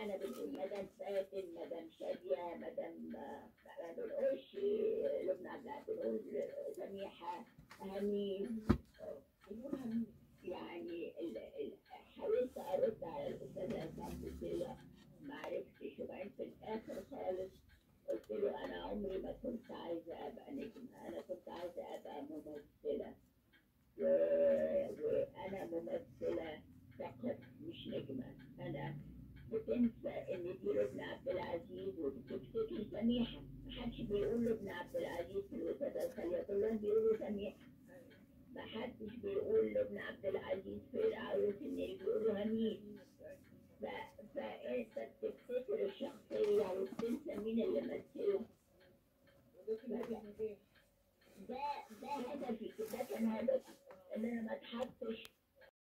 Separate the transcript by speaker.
Speaker 1: بتاعنا بنقول مدام فاتن مدام شادية مدام آه، ما بنقولش لبنى عبد العزيز بنقول سميحة هني بنقول هني يعني ال- ال- حاولت ارد على الاستاذ عصام قلت له ما عرفتش وبعدين في الاخر خالص قلت له انا عمري ما كنت عايزه ابقى نجمه انا كنت عايزه ابقى ممثله و... وانا ممثله فقط مش نجمه انا بتنسى ان دي لبنى عبد العزيز وبتفتكر سميحه محدش بيقول لبنى عبد العزيز في الوسادة الخالية كلهم بيقولوا سميحه محدش بيقول لابن عبد العزيز في العروس النيل بيقولوا هنيد